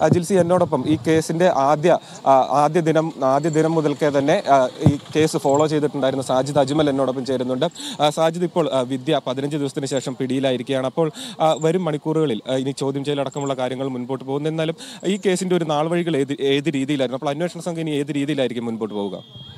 ആ, ജിൽസി എന്നോടൊപ്പം ഈ കേസിന്റെ ആദ്യ ആ, ആദ്യ ദിനം ആദ്യ ദിനം മുതൽക്കേ തന്നെ ആ, ഈ കേസ് ഫോളോ ചെയ്തിട്ടുണ്ടായിരുന്ന സാജിദ് അജ്മൽ എന്നോടൊപ്പം ചേരുന്നുണ്ട് ആ, സാജിദ് ഇപ്പോൾ ആ, വിദ്യ പതിനഞ്ച് ദിവസത്തിന് ശേഷം പിടിയിലായിരിക്കുകയാണ് അപ്പോൾ ആ, വരും മണിക്കൂറുകളിൽ ആ, ഇനി ചോദ്യം ചെയ്യലടക്കമുള്ള കാര്യങ്ങൾ മുൻപോട്ട് പോകുന്നു എന്നാലും ഈ കേസിന്റെ ഒരു നാൾ വഴികൾ ഏത് ഏത് രീതിയിലായിരുന്നു അപ്പോൾ അന്വേഷണ സംഘം ഇനി ഏത് രീതിയിലായിരിക്കും മുൻപോട്ട് പോവുക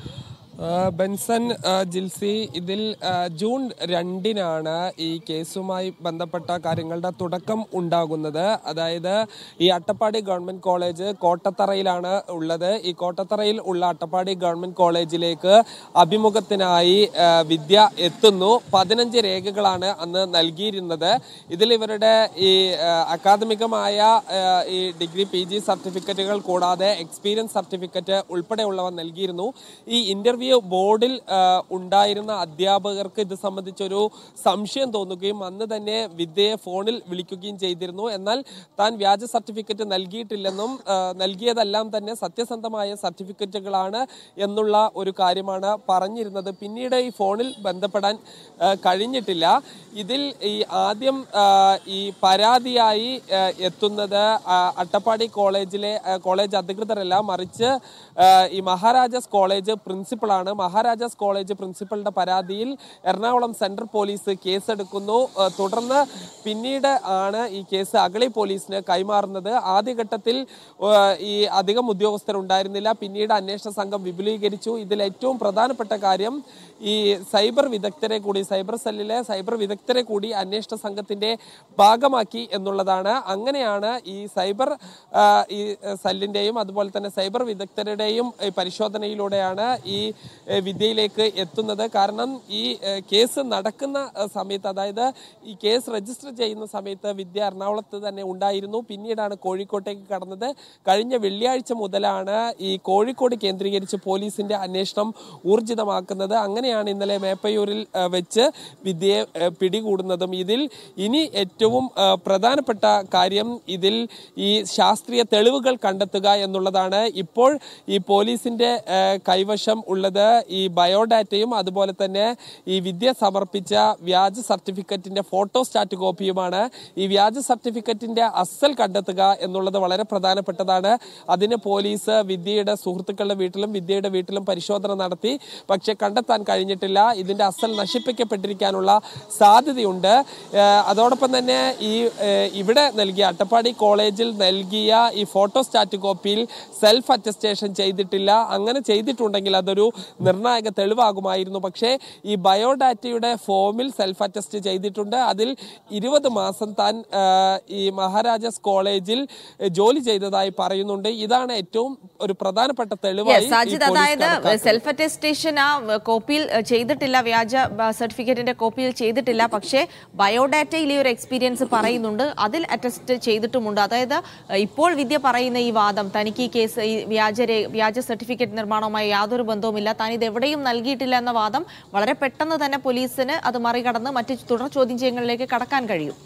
ആ, ബെൻസൺ ആ, ജിൽസി ഇതിൽ ആ, ജൂൺ രണ്ടിനാണ് ഈ കേസുമായി ബന്ധപ്പെട്ട കാര്യങ്ങളുടെ തുടക്കം ഉണ്ടാകുന്നത് അതായത് ഈ അട്ടപ്പാടി ഗവൺമെന്റ് കോളേജ് കോട്ടത്തറയിലാണ് ഉള്ളത് ഈ കോട്ടത്തറയിൽ ഉള്ള അട്ടപ്പാടി ഗവൺമെന്റ് കോളേജിലേക്ക് അഭിമുഖത്തിനായി ആ, വിദ്യ എത്തുന്നു പതിനഞ്ച് രേഖകളാണ് അന്ന് നൽകിയിരുന്നത് ഇതിൽ ഇവരുടെ ഈ ആ, അക്കാദമികമായ ആ, ഈ ഡിഗ്രി പി ജി സർട്ടിഫിക്കറ്റുകൾ കൂടാതെ എക്സ്പീരിയൻസ് സർട്ടിഫിക്കറ്റ് ഉൾപ്പെടെയുള്ളവ നൽകിയിരുന്നു ഈ ഇന്റർവ്യൂ ബോർഡിൽ ആ, ഉണ്ടായിരുന്ന അധ്യാപകർക്ക് ഇത് സംബന്ധിച്ചൊരു സംശയം തോന്നുകയും അന്ന് തന്നെ വിദ്യയെ ഫോണിൽ വിളിക്കുകയും ചെയ്തിരുന്നു എന്നാൽ താൻ വ്യാജ സർട്ടിഫിക്കറ്റ് നൽകിയിട്ടില്ലെന്നും ആ, നൽകിയതെല്ലാം തന്നെ സത്യസന്ധമായ സർട്ടിഫിക്കറ്റുകളാണ് എന്നുള്ള ഒരു കാര്യമാണ് പറഞ്ഞിരുന്നത് പിന്നീട് ഈ ഫോണിൽ ബന്ധപ്പെടാൻ ആ, കഴിഞ്ഞിട്ടില്ല ഇതിൽ ഈ ആദ്യം ആ, ഈ പരാതിയായി ആ, എത്തുന്നത് ആ, അട്ടപ്പാടി കോളേജിലെ ആ, കോളേജ് അധികൃതരല്ല മറിച്ച് ആ, ഈ മഹാരാജാസ് കോളേജ് പ്രിൻസിപ്പളാണ് മഹാരാജാസ് കോളേജ് പ്രിൻസിപ്പളുടെ പരാതിയിൽ എറണാകുളം സെൻട്രൽ പോലീസ് കേസെടുക്കുന്നു ആ, തുടർന്ന് പിന്നീട് ആണ് ഈ കേസ് അഗളി പോലീസിന് കൈമാറുന്നത് ആദ്യഘട്ടത്തിൽ ആ, ഈ അധികം ഉദ്യോഗസ്ഥരുണ്ടായിരുന്നില്ല പിന്നീട് അന്വേഷണ സംഘം വിപുലീകരിച്ചു ഇതിൽ ഏറ്റവും പ്രധാനപ്പെട്ട കാര്യം ഈ സൈബർ വിദഗ്ധരെ കൂടി സൈബർ സെല്ലിലെ സൈബർ വിദഗ്ധരെ കൂടി അന്വേഷണ സംഘത്തിന്റെ ഭാഗമാക്കി എന്നുള്ളതാണ് അങ്ങനെയാണ് ഈ സൈബർ ആ, ഈ സെല്ലിന്റെയും അതുപോലെ തന്നെ സൈബർ വിദഗ്ധരുടെയും ഈ പരിശോധനയിലൂടെയാണ് ഈ ഏ, വിദ്യയിലേക്ക് എത്തുന്നത് കാരണം ഈ ഏ, കേസ് നടക്കുന്ന ഏ, സമയത്ത് അതായത് ഈ കേസ് രജിസ്റ്റർ ചെയ്യുന്ന സമയത്ത് വിദ്യ എറണാകുളത്ത് തന്നെ ഉണ്ടായിരുന്നു പിന്നീടാണ് കോഴിക്കോട്ടേക്ക് കടന്നത് കഴിഞ്ഞ വെള്ളിയാഴ്ച മുതലാണ് ഈ കോഴിക്കോട് കേന്ദ്രീകരിച്ച് പോലീസിന്റെ അന്വേഷണം ഊർജിതമാക്കുന്നത് അങ്ങനെയാണ് ഇന്നലെ മേപ്പയൂരിൽ ആ, വെച്ച് വിദ്യയെ ആ, പിടികൂടുന്നതും ഇതിൽ ഇനി ഏറ്റവും ആ, പ്രധാനപ്പെട്ട കാര്യം ഇതിൽ ഈ ശാസ്ത്രീയ തെളിവുകൾ കണ്ടെത്തുക എന്നുള്ളതാണ് ഇപ്പോൾ ഈ പോലീസിന്റെ ആ, കൈവശം ഉള്ളത് ഈ ബയോഡാറ്റയും അതുപോലെ തന്നെ ഈ വിദ്യ സമർപ്പിച്ച വ്യാജ സർട്ടിഫിക്കറ്റിന്റെ ഫോട്ടോസ്റ്റാറ്റ് കോപ്പിയുമാണ് ഈ വ്യാജ സർട്ടിഫിക്കറ്റിന്റെ അസൽ കണ്ടെത്തുക എന്നുള്ളത് വളരെ പ്രധാനപ്പെട്ടതാണ് അതിന് പോലീസ് വിദ്യയുടെ സുഹൃത്തുക്കളുടെ വീട്ടിലും വിദ്യയുടെ വീട്ടിലും പരിശോധന നടത്തി പക്ഷെ കണ്ടെത്താൻ കഴിഞ്ഞിട്ടില്ല ഇതിന്റെ അസൽ നശിപ്പിക്കപ്പെട്ടിരിക്കാനുള്ള സാധ്യതയുണ്ട് ഏഹ് അതോടൊപ്പം തന്നെ ഈ ഏഹ് ഇവിടെ നൽകിയ അട്ടപ്പാടി കോളേജിൽ നൽകിയ ഈ ഫോട്ടോസ്റ്റാറ്റ് കോപ്പിയിൽ സെൽഫ് അറ്റസ്റ്റേഷൻ ചെയ്തിട്ടില്ല അങ്ങനെ ചെയ്തിട്ടുണ്ടെങ്കിൽ അതൊരു നിർണായക തെളിവാകുമായിരുന്നു പക്ഷേ ഈ ബയോഡാറ്റയുടെ ഫോമിൽ സെൽഫ് അറ്റസ്റ്റ് ചെയ്തിട്ടുണ്ട് അതിൽ ഇരുപത് മാസം താൻ ഏഹ് ഈ മഹാരാജാസ് കോളേജിൽ ഏഹ് ജോലി ചെയ്തതായി പറയുന്നുണ്ട് ഇതാണ് ഏറ്റവും ഒരു പ്രധാനപ്പെട്ട തെളിവായി Yes, ഈ സാജിദ് പോലീസ് അതായത് കണക്കാക്കുന്നത്. സെൽഫ് അറ്റസ്റ്റേഷൻ ആ വ- കോപ്പിയിൽ ഏഹ്, ചെയ്തിട്ടില്ല വ്യാജ ബ- സർട്ടിഫിക്കറ്റിന്റെ കോപ്പിയിൽ ചെയ്തിട്ടില്ല പക്ഷേ ബയോഡാറ്റയിൽ ഈ ഒരു എക്സ്പീരിയൻസ് പറയുന്നുണ്ട് അതിൽ അറ്റസ്റ്റ് ചെയ്തിട്ടുമുണ്ട് അതായത് ഏഹ്, ഇപ്പോൾ വിദ്യ പറയുന്ന ഈ വാദം തനിക്ക് ഈ കേസ് ഈ വ്യാജ രേ- വ്യാജ സർട്ടിഫിക്കറ്റ് നിർമ്മാണവുമായി യാതൊരു ബന്ധവുമില്ല താൻ ഇത് എവിടെയും നൽകിയിട്ടില്ല എന്ന വാദം വളരെ പെട്ടെന്ന് തന്നെ പോലീസിന് അത് മറികടന്ന് മറ്റ് തുടർ ചോദ്യം ചെയ്യലിലേക്ക് കടക്കാൻ കഴിയും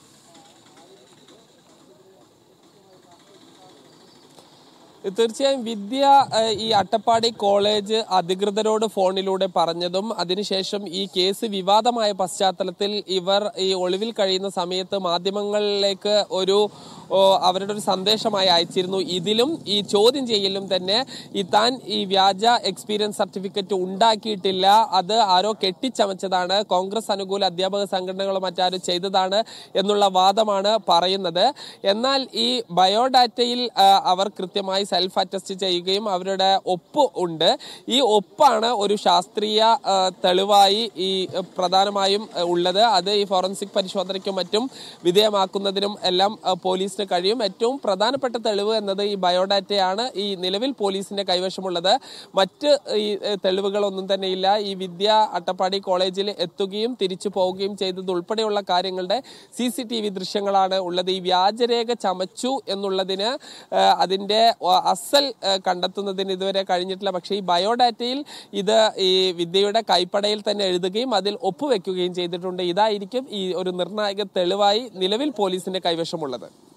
തീർച്ചയായും വിദ്യ ഏഹ്, ഈ അട്ടപ്പാടി കോളേജ് അധികൃതരോട് ഫോണിലൂടെ പറഞ്ഞതും അതിനുശേഷം ഈ കേസ് വിവാദമായ പശ്ചാത്തലത്തിൽ ഇവർ ഈ ഒളിവിൽ കഴിയുന്ന സമയത്ത് മാധ്യമങ്ങളിലേക്ക് ഒരു ഓ, അവരുടെ ഒരു സന്ദേശമായി അയച്ചിരുന്നു ഇതിലും ഈ ചോദ്യം ചെയ്യലും തന്നെ ഈ താൻ ഈ വ്യാജ എക്സ്പീരിയൻസ് സർട്ടിഫിക്കറ്റ് ഉണ്ടാക്കിയിട്ടില്ല അത് ആരോ കെട്ടിച്ചമച്ചതാണ് കോൺഗ്രസ് അനുകൂല അധ്യാപക സംഘടനകളോ മറ്റാരും ചെയ്തതാണ് എന്നുള്ള വാദമാണ് പറയുന്നത് എന്നാൽ ഈ ബയോഡാറ്റയിൽ ആ, അവർ കൃത്യമായി സെൽഫ് അറ്റസ്റ്റ് ചെയ്യുകയും അവരുടെ ഒപ്പ് ഉണ്ട് ഈ ഒപ്പാണ് ഒരു ശാസ്ത്രീയ ആ, തെളിവായി ഈ ആ, പ്രധാനമായും ആ, ഉള്ളത് അത് ഈ ഫോറൻസിക് പരിശോധനയ്ക്കും മറ്റും വിധേയമാക്കുന്നതിനും എല്ലാം ആ, പോലീസിന് കഴിയും ഏറ്റവും പ്രധാനപ്പെട്ട തെളിവ് എന്നത് ഈ ബയോഡാറ്റയാണ് ഈ നിലവിൽ പോലീസിന്റെ കൈവശമുള്ളത് മറ്റ് ഈ ഏ, തെളിവുകളൊന്നും തന്നെ ഇല്ല ഈ വിദ്യ അട്ടപ്പാടി കോളേജിൽ എത്തുകയും തിരിച്ചു പോവുകയും ചെയ്തത് ഉൾപ്പെടെയുള്ള കാര്യങ്ങളുടെ സി സി ടി വി ദൃശ്യങ്ങളാണ് ഉള്ളത് ഈ വ്യാജരേഖ ചമച്ചു എന്നുള്ളതിന് ആ, അതിന്റെ ആ, അസൽ ആ, കണ്ടെത്തുന്നതിന് ഇതുവരെ കഴിഞ്ഞിട്ടില്ല പക്ഷേ ഈ ബയോഡാറ്റയിൽ ഇത് ഈ വിദ്യയുടെ കൈപ്പടയിൽ തന്നെ എഴുതുകയും അതിൽ ഒപ്പുവെക്കുകയും ചെയ്തിട്ടുണ്ട് ഇതായിരിക്കും ഈ ഒരു നിർണായക തെളിവായി നിലവിൽ പോലീസിന്റെ കൈവശമുള്ളത്